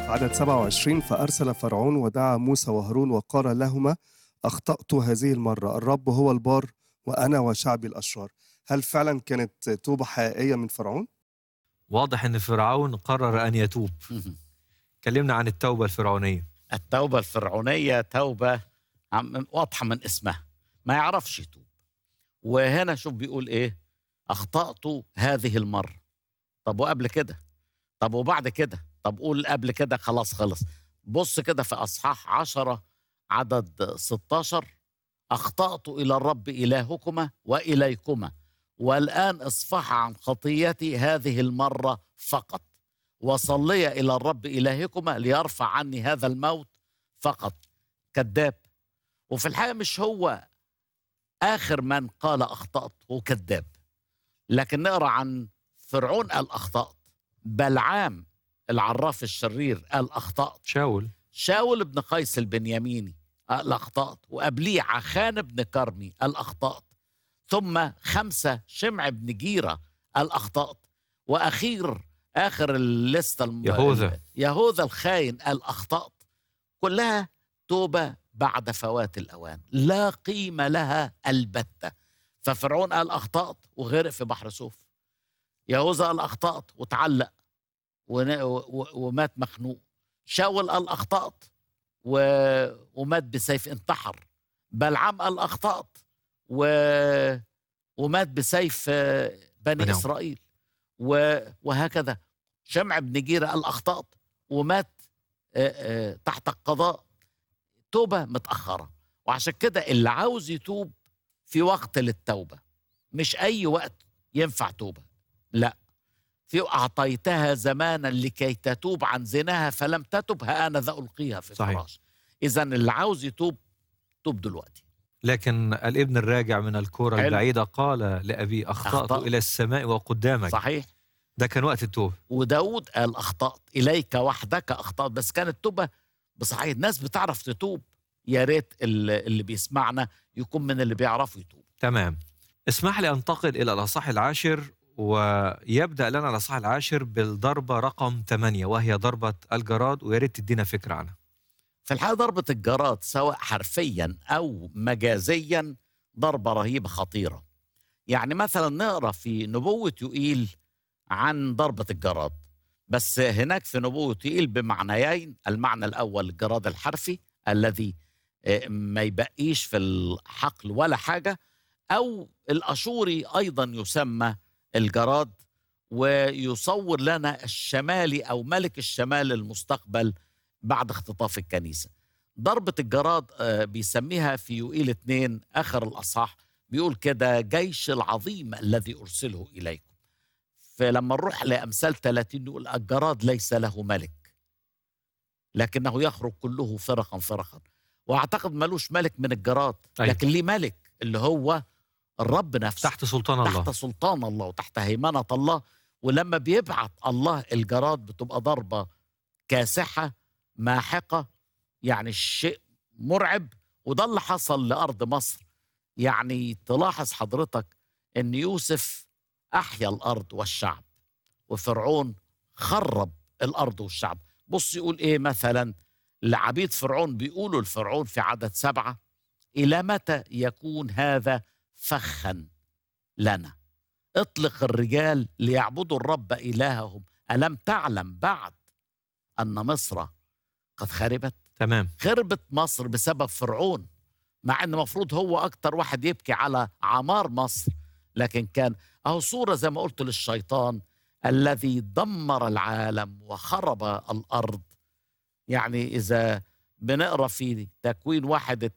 عدد 27 فأرسل فرعون ودعا موسى وهارون وقال لهما أخطأت هذه المرة الرب هو البار وأنا وشعبي الأشرار هل فعلا كانت توبة حقيقية من فرعون؟ واضح ان فرعون قرر ان يتوب كلمنا عن التوبه الفرعونيه التوبة الفرعونية توبة عم- واضحة من اسمها ما يعرفش يتوب وهنا شوف بيقول ايه اخطأت هذه المرة طب وقبل كده طب وبعد كده طب قول قبل كده خلاص خلص بص كده في اصحاح عشرة عدد 16 اخطأت الى الرب الهكما واليكما والان اصفح عن خطيتي هذه المرة فقط وصلي إلى الرب إلهكما ليرفع عني هذا الموت فقط كذاب وفي الحقيقة مش هو آخر من قال أخطأت هو كذاب لكن نقرأ عن فرعون قال أخطأت بلعام العراف الشرير قال أخطأت شاول شاول بن قيس البنياميني قال أخطأت وقبليه عخان بن كرمي قال أخطأت ثم خمسة شمع بن جيرة قال أخطأت وأخير آخر الليستة الم... يهوذا. يهوذا الخاين قال أخطأت كلها توبة بعد فوات الأوان لا قيمة لها البتة ففرعون قال أخطأت وغرق في بحر سوف يهوذا قال أخطأت وتعلق ون- و- و- ومات مخنوق شاول قال أخطأت و... ومات بسيف انتحر بلعام قال أخطأت و... ومات بسيف آه، بني بني عم. إسرائيل و... وهكذا شمع بن جيرة قال أخطأت ومات آه، آه، تحت القضاء توبة متأخرة وعشان كده اللي عاوز يتوب في وقت للتوبة مش أي وقت ينفع توبة لا في أعطيتها زمانا لكي تتوب عن زناها فلم تتب ها أنا ذا ألقيها في صحيح. الفراش إذا اللي عاوز يتوب توب دلوقتي لكن الابن الراجع من الكرة حلو. البعيدة قال لأبي أخطأت أخطأت. إلى السماء وقدامك صحيح ده كان وقت التوبة وداود قال أخطأت إليك وحدك أخطأت بس كانت توبة بصحيح الناس بتعرف تتوب يا ريت اللي اللي بيسمعنا يكون من اللي بيعرفوا يتوب تمام اسمح لي أنتقل إلى الأصح العاشر ويبدأ لنا الأصح العاشر بالضربة رقم 8 وهي ضربة الجراد ويا ريت تدينا فكرة عنها في الحقيقة ضربة الجراد سواء حرفيا أو مجازيا ضربة رهيبة خطيرة يعني مثلا نقرأ في نبوة يوئيل عن ضربة الجراد بس هناك في نبوة يوئيل بمعنيين المعنى الأول الجراد الحرفي الذي آه، ما يبقيش في الحقل ولا حاجة أو الأشوري أيضا يسمى الجراد ويصور لنا الشمالي أو ملك الشمال المستقبل بعد اختطاف الكنيسة ضربة الجراد آه، بيسميها في يوئيل اتنين آخر الأصحاح بيقول كده جيش العظيم الذي أرسله إليكم فلما نروح لأمثال 30 نقول الجراد ليس له ملك لكنه يخرج كله فرقا فرقا وأعتقد ملوش ملك من الجراد أيوة. لكن ليه ملك اللي هو الرب نفسه تحت سلطان الله تحت سلطان الله وتحت هيمنة الله ولما بيبعت الله الجراد بتبقى ضربة كاسحة ماحقة يعني الشيء مرعب وده اللي حصل لأرض مصر يعني تلاحظ حضرتك أن يوسف أحيا الأرض والشعب وفرعون خرب الأرض والشعب بص يقول إيه مثلا لعبيد فرعون بيقولوا لفرعون في عدد سبعة إلى متى يكون هذا فخا لنا اطلق الرجال ليعبدوا الرب إلههم ألم تعلم بعد أن مصر قد خربت تمام خربت مصر بسبب فرعون مع ان المفروض هو اكتر واحد يبكي على عمار مصر لكن كان اهو صوره زي ما قلت للشيطان الذي دمر العالم وخرب الارض يعني اذا بنقرا في تكوين واحد